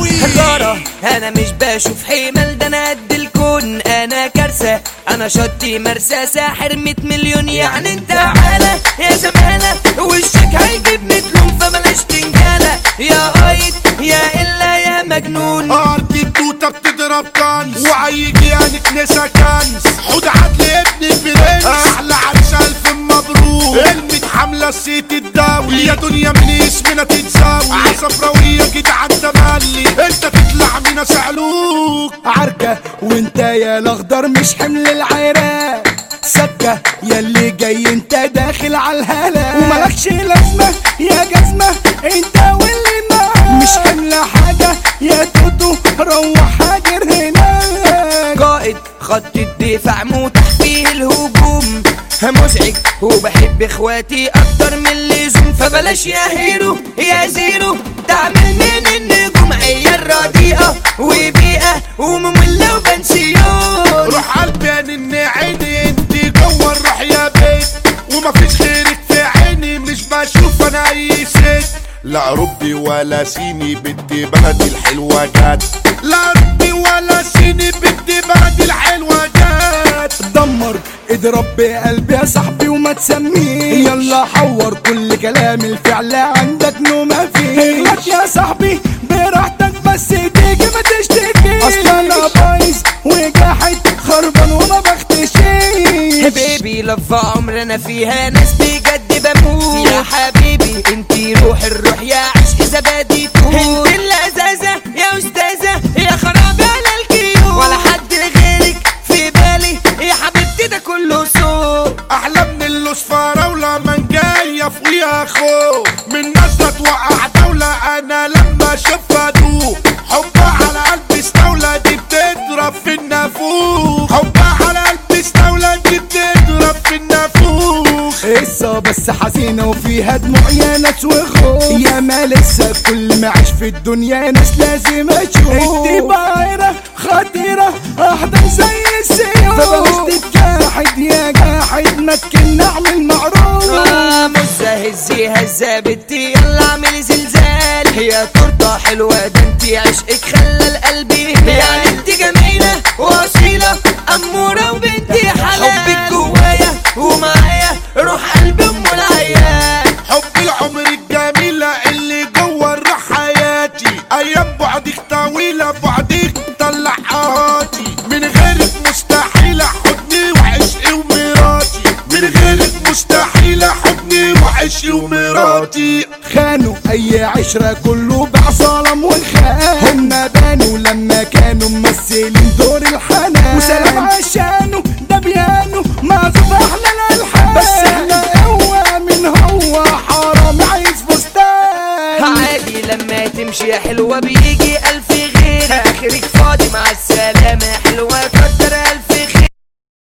الدخلاوي هزارة انا مش بشوف حمل ده انا قد الكون انا كارثة انا شطي مرسى ساحر 100 مليون يعني انت عالة يا زمالة وشك هيجيب مثلهم فبلاش تنجالة يا قايد يا الا يا مجنون ارض التوته بتضرب كنز وعيجي يعني كنيسه كنز حود عدل ابن البرنس احلى عرس الف مبروك كلمة حملة السيت الداوي يا دنيا من اسمنا تتساوي صفراوية جدعان تملي انت تطلع من سعلوك عركة وانت يا الاخضر مش حمل العراق سكة ياللي جاي انت داخل على الهلا وملكش لازمة يا جزمة انت واللي معاك مش حمل حاجة يا توتو روح هاجر هناك قائد خط الدفاع متاح فيه الهجوم مزعج وبحب اخواتي اكتر من اللزوم فبلاش يا هيرو يا زيرو تعمل من النجوم عيال رديئة وبيئة ومملة وبنسيون روح قلبي ان عيني انت جوه الروح يا بيت ومفيش غيرك في عيني مش بشوف انا اي ست لا ربي ولا سيني بدي بلدي الحلوة جات لا ربي ولا سيني بدي بلدي الحلوة جات دمر اضرب بقلبي يا صاحبي وما تسميش يلا حور كل كلام الفعل عندك نو ما فيه اغلط يا صاحبي براحتك بس تيجي ما تشتكيش اصلا انا بايظ وجاحد خربان وما بختشيش بيبي لف عمرنا فيها ناس بجد بموت يا حبيبي انتي روح الروح يا عشق زبادي تهون انت اللذاذة يا استاذة يا خراب على الكيوت ولا حد غيرك في بالي يا حبيبتي ده كله سوء احلى من الاسفارة ولا من جاية فوقيها خوف من نظرة توقع دولة انا لما اشوفها ادوق حبها على قلبي استولى دي بتضرب في النافوخ حبها على قلبي استولى دي بتضرب في النافوخ قصة بس حزينة وفيها دموع يا ناس وخوف يا ما لسه كل ما عيش في الدنيا ناس لازم اشوف انت بايرة خطيرة احضن زي السيوف فبلاش تتجاحد يا جاحد ما تكن اعمل معروف آه مزة هزي هزة بنتي يلا اعملي زلزال هي تورته حلوة ده انتي عشقك خلى القلب يهدى يعني انتي جميلة واصيلة أمورة وبنتي حلال حبك جوايا ومعايا روح قلبي ام العيال حب العمر الجميلة اللي جوه الروح حياتي ايام بعدك طويلة بعدك طلع قهاتي من غيرك مستحيل حضني وعشقي ومراتي من غيرك مستحيل حضني وعشقي ومراتي خانوا اي عشرة كله باع ظلم وخان هم بانوا لما كانوا ممثلين دور الحنان وسلام عشانه ده بيانو معزوف احلى الالحان بس احنا هو من هو حرام عايز فستان عادي لما تمشي يا حلوة بيجي